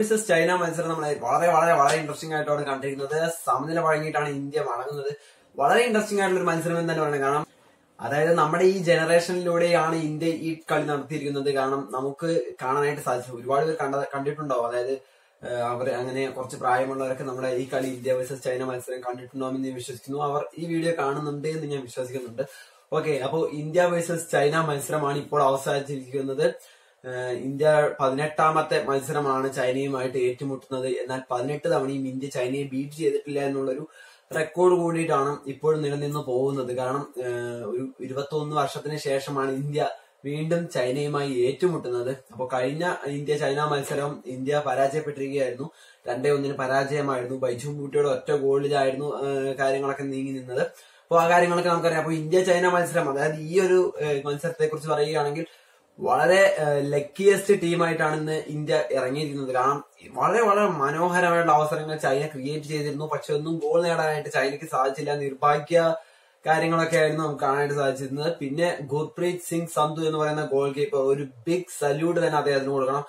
versus China മത്സരം നമ്മളെ വളരെ വളരെ വളരെ ഇൻട്രസ്റ്റിംഗ് ആയിട്ടാണ് കണ്ടിരിക്കുന്നത് സമനില വഴങ്ങിയിട്ടാണ് ഇന്ത്യ മടങ്ങുന്നത് വളരെ ഇൻട്രസ്റ്റിംഗ് ആയിട്ടുള്ള ഒരു മത്സരം എന്ന് തന്നെ പറയണം കാരണം അതായത് നമ്മുടെ ഈ ജനറേഷനിലൂടെയാണ് ഇന്ത്യ ഈ കളി നടത്തിയിരിക്കുന്നത് കാരണം നമുക്ക് കാണാനായിട്ട് സാധിച്ചു ഒരുപാട് പേർ കണ്ട കണ്ടിട്ടുണ്ടാവും അതായത് ഏഹ്, അവർ അങ്ങനെ കുറച്ച് പ്രായമുള്ളവരൊക്കെ നമ്മുടെ ഈ കളി ഇന്ത്യ വേഴ്സസ് ചൈന മത്സരം കണ്ടിട്ടുണ്ടാവുമെന്ന് ഞാൻ വിശ്വസിക്കുന്നു അവർ ഈ വീഡിയോ കാണുന്നുണ്ട് എന്ന് ഞാൻ വിശ്വസിക്കുന്നുണ്ട് ഓക്കെ അപ്പോ ഇന്ത്യ വേഴ്സസ് ചൈന മത്സരമാണ് ഇപ്പോൾ അവസാനിച്ചിരിക്കുന്നത് ഏഹ്, ഇന്ത്യ പതിനെട്ടാമത്തെ മത്സരമാണ് ചൈനയുമായിട്ട് ഏറ്റുമുട്ടുന്നത് എന്നാൽ പതിനെട്ട് തവണയും ഇന്ത്യ ചൈനയെ ബീറ്റ് ചെയ്തിട്ടില്ല എന്നുള്ളൊരു റെക്കോർഡ് കൂടിയിട്ടാണ് ഇപ്പോൾ നിലനിന്ന് പോകുന്നത് കാരണം ഏഹ്, ഒരു ഇരുപത്തൊന്ന് വർഷത്തിന് ശേഷമാണ് ഇന്ത്യ വീണ്ടും ചൈനയുമായി ഏറ്റുമുട്ടുന്നത് അപ്പോൾ കഴിഞ്ഞ ഇന്ത്യ ചൈന മത്സരം ഇന്ത്യ പരാജയപ്പെട്ടിരിക്കുകയായിരുന്നു രണ്ടേ ഒന്നിന് പരാജയമായിരുന്നു ബൈജു ബൂട്ടിയുടെ ഒറ്റ ഗോളിലായിരുന്നു ഏഹ്, കാര്യങ്ങളൊക്കെ നീങ്ങി നിന്നത് അപ്പോൾ ആ കാര്യങ്ങളൊക്കെ നമുക്കറിയാം അപ്പോൾ ഇന്ത്യ ചൈന മത്സരം അതായത് ഈ ഒരു മത്സരത്തെ കുറിച്ച് പറയുകയാണെങ്കിൽ വളരെ ലക്കിയസ്റ്റ് ടീമായിട്ടാണ് ഇന്ന് ഇന്ത്യ ഇറങ്ങിയിരിക്കുന്നത് കാരണം വളരെ വളരെ മനോഹരമായിട്ടുള്ള അവസരങ്ങൾ ചൈന ക്രിയേറ്റ് ചെയ്തിരുന്നു പക്ഷെ ഒന്നും ഗോൾ നേടാനായിട്ട് ചൈനയ്ക്ക് സാധിച്ചില്ല നിർഭാഗ്യ കാര്യങ്ങളൊക്കെ ആയിരുന്നു നമുക്ക് കാണാനായിട്ട് സാധിച്ചിരുന്നത് പിന്നെ ഗുർപ്രീത് സിംഗ് സന്ധു എന്ന് പറയുന്ന ഗോൾ കീപ്പർ ഒരു ബിഗ് സല്യൂട്ട് തന്നെ അദ്ദേഹത്തിന് കൊടുക്കണം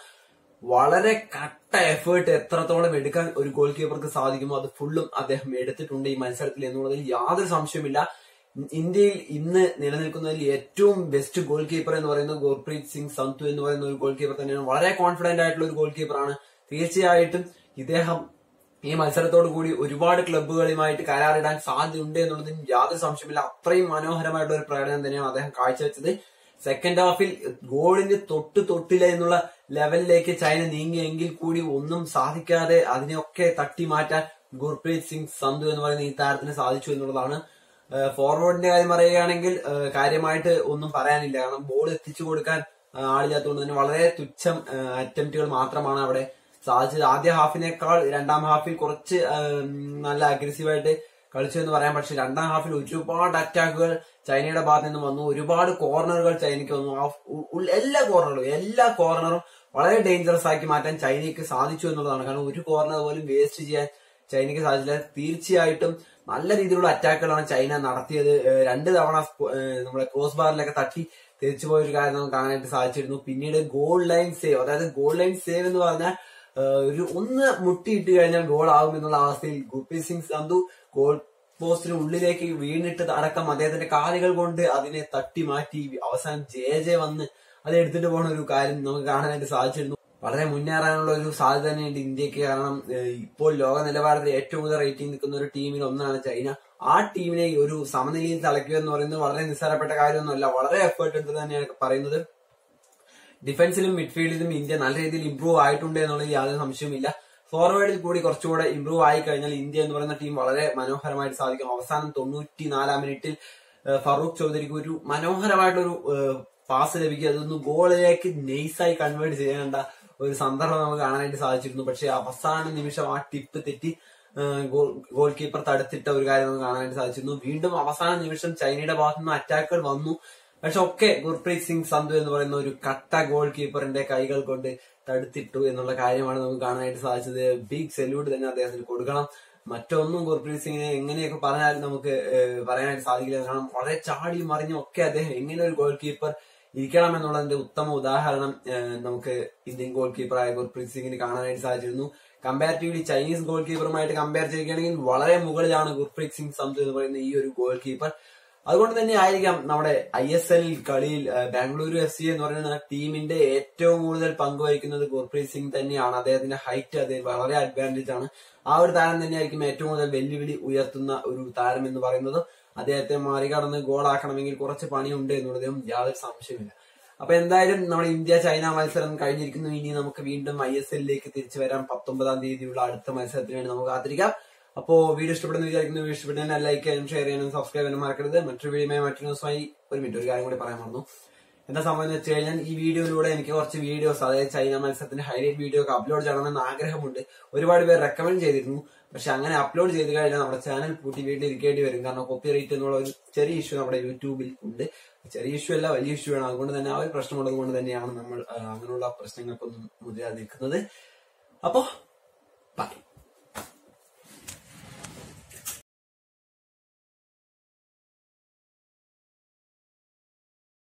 വളരെ കട്ട എഫേർട്ട് എത്രത്തോളം എടുക്കാൻ ഒരു ഗോൾ കീപ്പർക്ക് സാധിക്കുമോ അത് ഫുള്ളും അദ്ദേഹം എടുത്തിട്ടുണ്ട് ഈ മത്സരത്തിൽ എന്നുള്ളതിൽ യാതൊരു സംശയമില്ല ഇന്ത്യയിൽ ഇന്ന് നിലനിൽക്കുന്നതിൽ ഏറ്റവും ബെസ്റ്റ് ഗോൾ കീപ്പർ എന്ന് പറയുന്നത് ഗുർപ്രീത് സിംഗ് സന്തു എന്ന് പറയുന്ന ഒരു ഗോൾ കീപ്പർ തന്നെയാണ് വളരെ കോൺഫിഡന്റ് ആയിട്ടുള്ള ഒരു ഗോൾ കീപ്പറാണ് തീർച്ചയായിട്ടും ഇദ്ദേഹം ഈ മത്സരത്തോടു കൂടി ഒരുപാട് ക്ലബ്ബുകളുമായിട്ട് കരാറിടാൻ സാധ്യതയുണ്ട് എന്നുള്ളതിന് യാതൊരു സംശയമില്ല അത്രയും മനോഹരമായിട്ടുള്ള ഒരു പ്രകടനം തന്നെയാണ് അദ്ദേഹം കാഴ്ചവെച്ചത് സെക്കൻഡ് ഹാഫിൽ ഗോളിന് തൊട്ട് തൊട്ടില്ല എന്നുള്ള ലെവലിലേക്ക് ചൈന നീങ്ങിയെങ്കിൽ കൂടി ഒന്നും സാധിക്കാതെ അതിനെയൊക്കെ തട്ടി മാറ്റാൻ ഗുർപ്രീത് സിംഗ് സന്ധു എന്ന് പറയുന്ന ഈ താരത്തിന് സാധിച്ചു എന്നുള്ളതാണ് ഏഹ് ഫോർവേഡിന്റെ കാര്യം പറയുകയാണെങ്കിൽ ഏഹ് കാര്യമായിട്ട് ഒന്നും പറയാനില്ല കാരണം ബോൾ എത്തിച്ചു കൊടുക്കാൻ ഏഹ് ആളില്ലാത്തതുകൊണ്ട് തന്നെ വളരെ തുച്ഛം അറ്റംപ്റ്റുകൾ മാത്രമാണ് അവിടെ സാധിച്ചത് ആദ്യ ഹാഫിനേക്കാൾ രണ്ടാം ഹാഫിൽ കുറച്ച് ഏഹ് നല്ല അഗ്രസീവായിട്ട് കളിച്ചു എന്ന് പറയാം പക്ഷെ രണ്ടാം ഹാഫിൽ ഒരുപാട് അറ്റാക്കുകൾ ചൈനയുടെ ഭാഗത്ത് നിന്ന് വന്നു ഒരുപാട് കോർണറുകൾ ചൈനയ്ക്ക് വന്നു ആ ഉ- ഉൾ- എല്ലാ കോർണറും എല്ലാ കോർണറും വളരെ ഡേഞ്ചറസ് ആക്കി മാറ്റാൻ ചൈനയ്ക്ക് സാധിച്ചു എന്നുള്ളതാണ് കാരണം ഒരു കോർണർ പോലും വേസ്റ്റ് ചെയ്യാൻ ചൈനയ്ക്ക് സാധിച്ചില്ല തീർച്ചയായിട്ടും നല്ല രീതിയിലുള്ള അറ്റാക്കുകളാണ് ചൈന നടത്തിയത് ഏഹ് രണ്ട് തവണ സ്പോ- ഏഹ് നമ്മുടെ ക്രോസ് ബാറിലൊക്കെ തട്ടി തിരിച്ചു പോയ ഒരു കാര്യം നമുക്ക് കാണാനായിട്ട് സാധിച്ചിരുന്നു പിന്നീട് ഗോൾ ലൈൻ സേവ് അതായത് ഗോൾ ലൈൻ സേവ് എന്ന് പറഞ്ഞാൽ ഏഹ് ഒരു ഒന്ന് മുട്ടിയിട്ട് കഴിഞ്ഞാൽ ഗോൾ ആകും എന്നുള്ള അവസ്ഥയിൽ ഗുർപ്രീത് സിംഗ് സന്ധു ഗോൾ പോസ്റ്റിന് ഉള്ളിലേക്ക് വീണിട്ട് അടക്കം അദ്ദേഹത്തിന്റെ കാലുകൾ കൊണ്ട് അതിനെ തട്ടി മാറ്റി അവസാനം ജെ ജെ വന്ന് അത് എടുത്തിട്ട് പോകുന്ന ഒരു കാര്യം നമുക്ക് കാണാനായിട്ട് സാധിച്ചിരുന്നു വളരെ മുന്നേറാനുള്ള ഒരു സാധ്യത തന്നെയുണ്ട് ഇന്ത്യക്ക് കാരണം ഏഹ് ഇപ്പോൾ ലോക നിലവാരത്തിൽ ഏറ്റവും കൂടുതൽ റേറ്റിംഗ് നിൽക്കുന്ന ഒരു ടീമിൽ ഒന്നാണ് ചൈന ആ ടീമിനെ ഒരു സമനിലയിൽ തളയ്ക്കുക എന്ന് പറയുന്നത് വളരെ നിസ്സാരപ്പെട്ട കാര്യമൊന്നുമല്ല വളരെ എഫേർട്ട് എടുത്ത് തന്നെയാണ് പറയുന്നത് ഡിഫൻസിലും മിഡ്ഫീൽഡിലും ഇന്ത്യ നല്ല രീതിയിൽ ഇംപ്രൂവ് ആയിട്ടുണ്ട് എന്നുള്ളത് യാതൊരു സംശയവുമില്ല ഫോർവേഡിൽ കൂടി കുറച്ചുകൂടെ ഇംപ്രൂവ് ആയി കഴിഞ്ഞാൽ ഇന്ത്യ എന്ന് പറയുന്ന ടീം വളരെ മനോഹരമായിട്ട് സാധിക്കും അവസാനം തൊണ്ണൂറ്റി നാലാം മിനിറ്റിൽ ഏഹ് ഫറൂഖ് ചൗധരിക്ക് ഒരു മനോഹരമായിട്ടൊരു പാസ് ലഭിക്കുക അതൊന്ന് ഗോളിലേക്ക് നെയ്സായി കൺവേർട്ട് ചെയ്യേണ്ട ഒരു സന്ദർഭം നമുക്ക് കാണാനായിട്ട് സാധിച്ചിരുന്നു പക്ഷെ അവസാന നിമിഷം ആ ടിപ്പ് തെറ്റി ഏഹ് ഗോൾ ഗോൾ കീപ്പർ തടുത്തിട്ട ഒരു കാര്യം നമുക്ക് കാണാനായിട്ട് സാധിച്ചിരുന്നു വീണ്ടും അവസാന നിമിഷം ചൈനയുടെ ഭാഗത്തു നിന്ന് അറ്റാക്കുകൾ വന്നു പക്ഷെ ഒക്കെ ഗുർപ്രീത് സിംഗ് സന്ധു എന്ന് പറയുന്ന ഒരു കട്ട ഗോൾ കീപ്പറിന്റെ കൈകൾ കൊണ്ട് തടുത്തിട്ടു എന്നുള്ള കാര്യമാണ് നമുക്ക് കാണാനായിട്ട് സാധിച്ചത് ബിഗ് സെല്യൂട്ട് തന്നെ അദ്ദേഹത്തിന് കൊടുക്കണം മറ്റൊന്നും ഗുർപ്രീത് സിംഗിനെ എങ്ങനെയൊക്കെ പറഞ്ഞാലും നമുക്ക് ഏഹ്, പറയാനായിട്ട് സാധിക്കില്ല കാരണം വളരെ ചാടിയും മറിഞ്ഞും ഒക്കെ അദ്ദേഹം എങ്ങനെ ഒരു ഗോൾ കീപ്പർ ഇരിക്കണം എന്നുള്ളതിന്റെ ഉത്തമ ഉദാഹരണം ഏഹ്, നമുക്ക് ഇന്ത്യൻ ഗോൾ കീപ്പറായ ഗുർപ്രീത് സിംഗിന് കാണാനായിട്ട് സാധിച്ചിരുന്നു കമ്പാരിറ്റീവ്ലി ചൈനീസ് ഗോൾ കീപ്പറുമായിട്ട് കമ്പയർ ചെയ്യുകയാണെങ്കിൽ വളരെ മുകളിലാണ് ഗുർപ്രീത് സിംഗ് സന്ധു എന്ന് പറയുന്ന ഈ ഒരു ഗോൾ കീപ്പർ അതുകൊണ്ട് തന്നെ ആയിരിക്കാം നമ്മുടെ ഐ എസ് എൽ കളിയിൽ ഏഹ്, ബാംഗ്ലൂരു എഫ് സി എന്ന് പറയുന്ന ടീമിന്റെ ഏറ്റവും കൂടുതൽ പങ്കുവഹിക്കുന്നത് ഗുർപ്രീത് സിംഗ് തന്നെയാണ് അദ്ദേഹത്തിന്റെ ഹൈറ്റ് അത് വളരെ അഡ്വാൻറ്റേജ് ആണ് ആ ഒരു താരം തന്നെയായിരിക്കും ഏറ്റവും കൂടുതൽ വെല്ലുവിളി ഉയർത്തുന്ന ഒരു താരം എന്ന് പറയുന്നത് അദ്ദേഹത്തെ മറികടന്ന് ഗോളാക്കണമെങ്കിൽ കുറച്ച് പണിയുണ്ട് എന്നുള്ളതും യാതൊരു സംശയമില്ല അപ്പൊ എന്തായാലും നമ്മുടെ ഇന്ത്യ ചൈന മത്സരം കഴിഞ്ഞിരിക്കുന്നു ഇനി നമുക്ക് വീണ്ടും ഐ എസ് എല്ലിലേക്ക് തിരിച്ചു വരാം പത്തൊമ്പതാം തീയതിയുള്ള അടുത്ത മത്സരത്തിന് വേണ്ടി നമുക്ക് കാത്തിരിക്കാം അപ്പോ വീഡിയോ ഇഷ്ടപ്പെടുന്ന വിചാരിക്കുന്നു വീഡിയോ ഇഷ്ടപ്പെട്ടാൽ ലൈക്ക് ചെയ്യാനും ഷെയർ ചെയ്യാനും സബ്സ്ക്രൈബ് ചെയ്യാനും മറക്കരുത് മറ്റൊരു വീഡിയോയുമായി മറ്റൊരു ദിവസമായി ഒരു മിനിറ്റ് ഒരു കാര്യം കൂടി പറയാൻ മറന്നു എന്താ സംഭവം എന്ന് വെച്ച് കഴിഞ്ഞാൽ ഈ വീഡിയോയിലൂടെ എനിക്ക് കുറച്ച് വീഡിയോസ് അതായത് ചൈന മത്സരത്തിന്റെ ഹൈലൈറ്റ് വീഡിയോ ഒക്കെ അപ്ലോഡ് ചെയ്യണമെന്ന് ആഗ്രഹമുണ്ട് ഒരുപാട് പേർ റെക്കമെൻഡ് ചെയ്തിരുന്നു പക്ഷെ അങ്ങനെ അപ്ലോഡ് ചെയ്ത് കഴിഞ്ഞാൽ നമ്മുടെ ചാനൽ പൂട്ടി വീട്ടിൽ ഇരിക്കേണ്ടി വരും കാരണം കോപ്പി റേറ്റ് എന്നുള്ള ഒരു ചെറിയ ഇഷ്യൂ നമ്മുടെ യൂട്യൂബിൽ ഉണ്ട് ചെറിയ ഇഷ്യൂ അല്ല വലിയ ഇഷ്യൂ ആണ് അതുകൊണ്ട് തന്നെ ആ ഒരു പ്രശ്നമുള്ളത് കൊണ്ട് തന്നെയാണ് നമ്മൾ ആ, അങ്ങനെയുള്ള പ്രശ്നങ്ങൾക്കൊന്നും മുതിരാതെ നിൽക്കുന്നത് അപ്പോ ബൈ